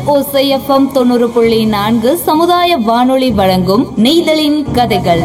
ஓசைஎஃப்எம் தொண்ணூறு புள்ளி நான்கு சமுதாய வானொலி வழங்கும் நெய்தலின் கதைகள்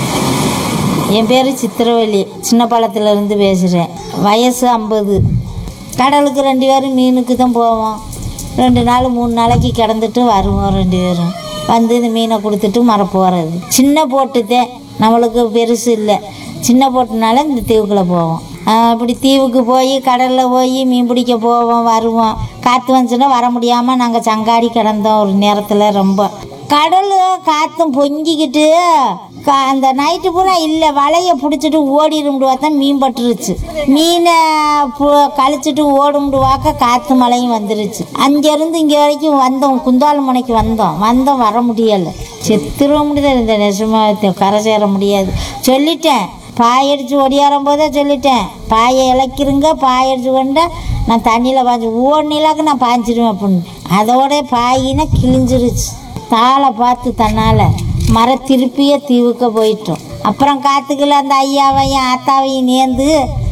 என் பேர் சித்திரவள்ளி சின்ன இருந்து பேசுகிறேன் வயசு ஐம்பது கடலுக்கு ரெண்டு பேரும் மீனுக்கு தான் போவோம் ரெண்டு நாள் மூணு நாளைக்கு கிடந்துட்டு வருவோம் ரெண்டு பேரும் வந்து இந்த மீனை கொடுத்துட்டு மர போகிறது சின்ன போட்டுதான் நம்மளுக்கு பெருசு இல்லை சின்ன போட்டுனால இந்த தீவுக்குள்ளே போவோம் ஆஹ் அப்படி தீவுக்கு போய் கடலில் போய் மீன் பிடிக்க போவோம் வருவோம் காற்று வந்துச்சுன்னா வர முடியாமல் நாங்கள் சங்காடி கிடந்தோம் ஒரு நேரத்தில் ரொம்ப கடல் காற்றும் பொங்கிக்கிட்டு கா அந்த நைட்டு பூரா இல்லை வலையை பிடிச்சிட்டு ஓடிடும்டு பார்த்தா மீன் பட்டுருச்சு மீனை பு- கழிச்சிட்டு ஓடும்டு வாக்க காற்று மழையும் வந்துருச்சு அங்கேருந்து இங்கே வரைக்கும் வந்தோம் குந்தால முனைக்கு வந்தோம் வந்தோம் வர முடியலை செத்துருவ முடியாது இந்த நெசமா கரை சேர முடியாது சொல்லிட்டேன் பாய் அடித்து ஒடியாரும் போதே சொல்லிட்டேன் பாயை இழக்கிருங்க பாய் அடித்து கொண்டா நான் தண்ணியில் பாய்ச்சி ஓடினாக்க நான் பாய்ச்சிடுவேன் அப்படின்னு அதோட பாயினா கிழிஞ்சிருச்சு தாளை பார்த்து தன்னால் மர திருப்பியே தீவுக்க போயிட்டோம் அப்புறம் காத்துக்குள்ள அந்த ஐயாவையும் ஆத்தாவையும் நேர்ந்து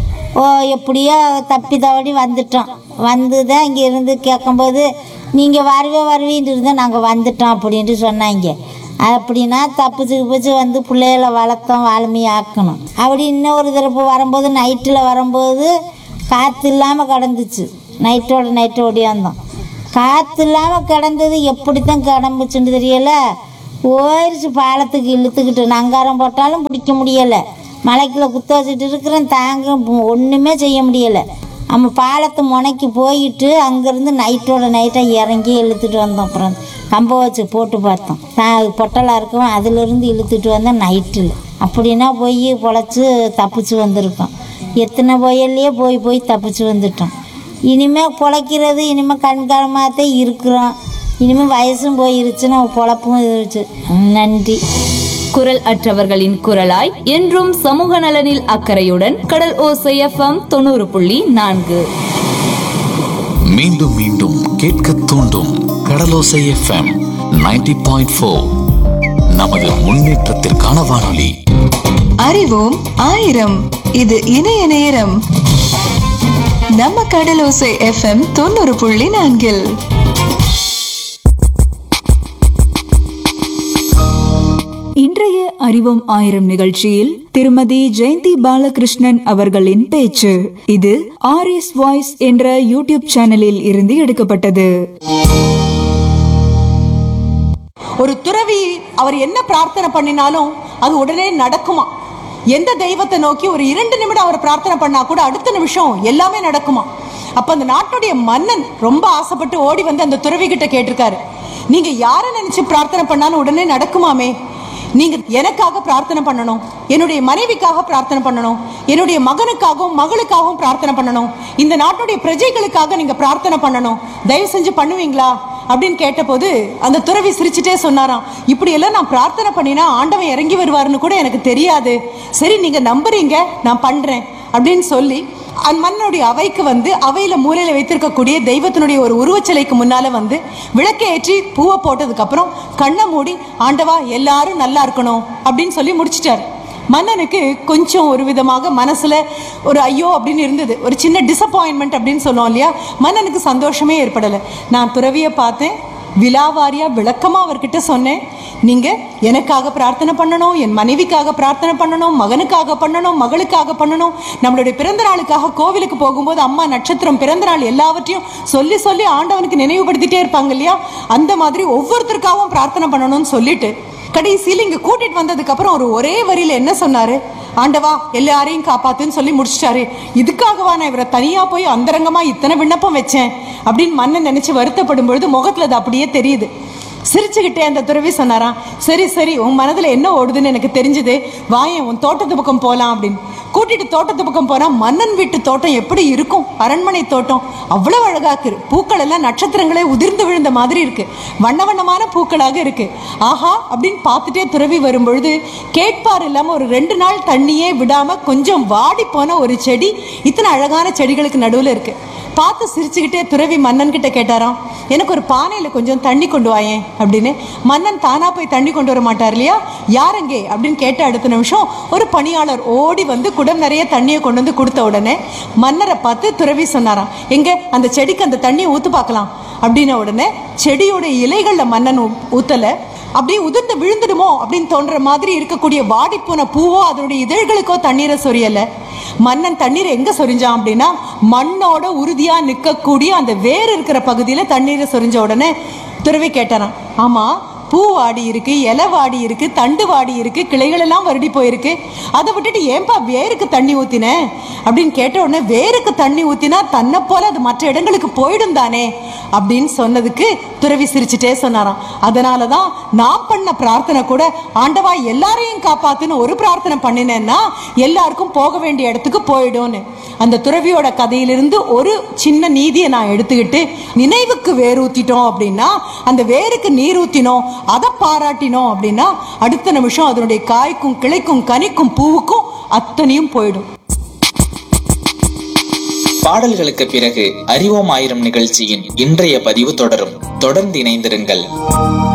ஓ எப்படியோ தப்பி தவடி வந்துட்டோம் வந்து தான் இங்கே இருந்து கேட்கும்போது நீங்கள் வருவே வருவீன்ட்டு இருந்தால் நாங்கள் வந்துட்டோம் அப்படின்ட்டு சொன்னாங்க அப்படின்னா தப்பிச்சு பிச்சு வந்து பிள்ளைகளை வளர்த்தோம் வால்மீ ஆக்கணும் அப்படி இன்னொரு தடவை வரும்போது நைட்டில் வரும்போது காற்று இல்லாமல் கிடந்துச்சு நைட்டோட நைட்டு ஓடியாந்தோம் காற்று இல்லாமல் கிடந்தது எப்படித்தான் கிடம்புச்சுன்னு தெரியல போயிடுச்சு பாலத்துக்கு இழுத்துக்கிட்டு நங்காரம் போட்டாலும் பிடிக்க முடியலை மலைக்குள்ள குத்த வச்சுட்டு இருக்கிறேன் தாங்க ஒன்றுமே செய்ய முடியலை நம்ம பாலத்து முனைக்கு போயிட்டு அங்கேருந்து நைட்டோட நைட்டாக இறங்கி இழுத்துட்டு வந்தோம் அப்புறம் கம்ப வச்சு போட்டு பார்த்தோம் நான் பொட்டலாக இருக்கும் அதிலிருந்து இழுத்துட்டு வந்தேன் நைட்டில் அப்படின்னா போய் பொழைச்சி தப்பிச்சு வந்திருக்கோம் எத்தனை புயல்லையே போய் போய் தப்பிச்சு வந்துட்டோம் இனிமேல் பொழைக்கிறது இனிமேல் கண்காலமாகத்தான் இருக்கிறோம் இனிமேல் வயசும் போயிருச்சு நம்ம பொழப்பும் இருந்துச்சு நன்றி குரல் அற்றவர்களின் குரலாய் என்றும் சமூக நலனில் அக்கறையுடன் கடல் ஓசைஎஃப்எம் தொண்ணூறு புள்ளி நான்கு மீண்டும் மீண்டும் கேட்க தூண்டும் கடலோசை எஃப்எம் 90.4 பாயிண்ட் ஃபோர் நமது முன்னேற்றத்திற்கான வானொலி அறிவோம் ஆயிரம் இது இணைய நேரம் நம்ம கடலோசை எஃப்எம் தொண்ணூறு புள்ளி நான்கில் இன்றைய அறிவோம் ஆயிரம் நிகழ்ச்சியில் திருமதி ஜெயந்தி பாலகிருஷ்ணன் அவர்களின் பேச்சு இது ஆர் எஸ் வாய்ஸ் என்ற யூடியூப் சேனலில் இருந்து எடுக்கப்பட்டது ஒரு துறவி அவர் என்ன பிரார்த்தனை பண்ணினாலும் அது உடனே நடக்குமா எந்த தெய்வத்தை நோக்கி ஒரு இரண்டு நிமிடம் அவர் பிரார்த்தனை பண்ணா கூட அடுத்த நிமிஷம் எல்லாமே நடக்குமா அப்ப அந்த நாட்டுடைய மன்னன் ரொம்ப ஆசைப்பட்டு ஓடி வந்து அந்த துறவி கிட்ட கேட்டிருக்காரு நீங்க யாரை நினைச்சு பிரார்த்தனை பண்ணாலும் உடனே நடக்குமாமே நீங்க எனக்காக பிரார்த்தனை பண்ணணும் என்னுடைய மனைவிக்காக பிரார்த்தனை பண்ணணும் என்னுடைய மகனுக்காகவும் மகளுக்காகவும் பிரார்த்தனை பண்ணணும் இந்த நாட்டுடைய பிரஜைகளுக்காக நீங்க பிரார்த்தனை பண்ணணும் தயவு செஞ்சு பண்ணுவீங்களா அப்படின்னு கேட்டபோது அந்த துறவி சிரிச்சுட்டே சொன்னாராம் இப்படி எல்லாம் நான் பிரார்த்தனை பண்ணினா ஆண்டவன் இறங்கி வருவாருன்னு கூட எனக்கு தெரியாது சரி நீங்க நம்புறீங்க நான் பண்றேன் அப்படின்னு சொல்லி அந்த மன்னனுடைய அவைக்கு வந்து அவையில மூலையில வைத்திருக்கக்கூடிய தெய்வத்தினுடைய ஒரு உருவச்சிலைக்கு முன்னால வந்து விளக்கை ஏற்றி பூவை போட்டதுக்கு அப்புறம் கண்ணை மூடி ஆண்டவா எல்லாரும் நல்லா இருக்கணும் அப்படின்னு சொல்லி முடிச்சிட்டாரு மன்னனுக்கு கொஞ்சம் ஒரு விதமாக மனசுல ஒரு ஐயோ அப்படின்னு இருந்தது ஒரு சின்ன டிசப்பாயின்மெண்ட் அப்படின்னு சொல்லுவோம் இல்லையா மன்னனுக்கு சந்தோஷமே ஏற்படலை நான் துறவியை பார்த்தேன் விலாவாரியா விளக்கமா அவர்கிட்ட சொன்னேன் நீங்க எனக்காக பிரார்த்தனை பண்ணணும் என் மனைவிக்காக பிரார்த்தனை பண்ணணும் மகனுக்காக பண்ணணும் மகளுக்காக பண்ணணும் நம்மளுடைய பிறந்த நாளுக்காக கோவிலுக்கு போகும்போது அம்மா நட்சத்திரம் பிறந்த நாள் எல்லாவற்றையும் சொல்லி சொல்லி ஆண்டவனுக்கு நினைவுபடுத்திட்டே இருப்பாங்க இல்லையா அந்த மாதிரி ஒவ்வொருத்தருக்காகவும் பிரார்த்தனை பண்ணணும்னு சொல்லிட்டு கடைசியில் இங்க கூட்டிட்டு வந்ததுக்கு அப்புறம் ஒரு ஒரே வரியில என்ன சொன்னாரு ஆண்டவா எல்லாரையும் காப்பாத்துன்னு சொல்லி முடிச்சிட்டாரு இதுக்காகவா நான் இவரை தனியா போய் அந்தரங்கமா இத்தனை விண்ணப்பம் வச்சேன் அப்படின்னு மன்னன் நினைச்சு வருத்தப்படும் பொழுது முகத்துல அது அப்படியே தெரியுது சிரிச்சுக்கிட்டே அந்த துறவி சொன்னாராம் சரி சரி உன் மனதுல என்ன ஓடுதுன்னு எனக்கு தெரிஞ்சது வாயேன் உன் தோட்டத்து பக்கம் போலாம் அப்படின்னு கூட்டிட்டு தோட்டத்து பக்கம் போனா மன்னன் வீட்டு தோட்டம் எப்படி இருக்கும் அரண்மனை தோட்டம் அவ்வளவு அழகா இருக்கு பூக்கள் எல்லாம் நட்சத்திரங்களே உதிர்ந்து விழுந்த மாதிரி இருக்கு வண்ண வண்ணமான பூக்களாக இருக்கு ஆஹா அப்படின்னு பார்த்துட்டே துறவி வரும்பொழுது கேட்பார் இல்லாம ஒரு ரெண்டு நாள் தண்ணியே விடாம கொஞ்சம் வாடி போன ஒரு செடி இத்தனை அழகான செடிகளுக்கு நடுவுல இருக்கு பார்த்து சிரிச்சுக்கிட்டே துறவி மன்னன் கிட்ட கேட்டாராம் எனக்கு ஒரு பானையில கொஞ்சம் தண்ணி கொண்டு வாயேன் அப்படின்னு மன்னன் தானா போய் தண்ணி கொண்டு வர மாட்டார் இல்லையா யாரெங்கே அப்படின்னு கேட்ட அடுத்த நிமிஷம் ஒரு பணியாளர் ஓடி வந்து குடம் நிறைய தண்ணியை கொண்டு வந்து கொடுத்த உடனே மன்னரை பார்த்து துறவி சொன்னாராம் எங்க அந்த செடிக்கு அந்த தண்ணியை ஊத்து பார்க்கலாம் அப்படின்ன உடனே செடியோட இலைகள்ல மன்னன் ஊ- ஊத்தல அப்படியே உதிர்ந்து விழுந்துடுமோ அப்படின்னு தோன்ற மாதிரி இருக்கக்கூடிய வாடிப்போன பூவோ அதனுடைய இதழ்களுக்கோ தண்ணீரை சொரியல மன்னன் தண்ணீரை எங்க சொரிஞ்சான் அப்படின்னா மண்ணோட உறுதியா நிக்கக்கூடிய அந்த வேர் இருக்கிற பகுதியில தண்ணீரை சொரிஞ்ச உடனே துறவி கேட்டாராம் ஆமா பூ வாடி இருக்கு இலை வாடி இருக்கு தண்டு வாடி இருக்கு கிளைகள் எல்லாம் வருடி போயிருக்கு அதை விட்டுட்டு ஏன்பா வேருக்கு தண்ணி ஊத்தின அப்படின்னு கேட்ட உடனே வேருக்கு தண்ணி ஊத்தினா தன்னை போல அது மற்ற இடங்களுக்கு போயிடும் தானே அப்படின்னு சொன்னதுக்கு துறவி சிரிச்சுட்டே சொன்னாராம் அதனாலதான் நான் பண்ண பிரார்த்தனை கூட ஆண்டவா எல்லாரையும் காப்பாத்துன்னு ஒரு பிரார்த்தனை பண்ணினேன்னா எல்லாருக்கும் போக வேண்டிய இடத்துக்கு போயிடும்னு அந்த துறவியோட கதையிலிருந்து ஒரு சின்ன நீதியை நான் எடுத்துக்கிட்டு நினைவுக்கு வேர் ஊத்திட்டோம் அப்படின்னா அந்த வேருக்கு நீர் ஊத்தினோம் அதை பாராட்டினோம் அப்படின்னா அடுத்த நிமிஷம் அதனுடைய காய்க்கும் கிளைக்கும் கனிக்கும் பூவுக்கும் அத்தனையும் போயிடும் பாடல்களுக்கு பிறகு அறிவோம் ஆயிரம் நிகழ்ச்சியின் இன்றைய பதிவு தொடரும் தொடர்ந்து இணைந்திருங்கள்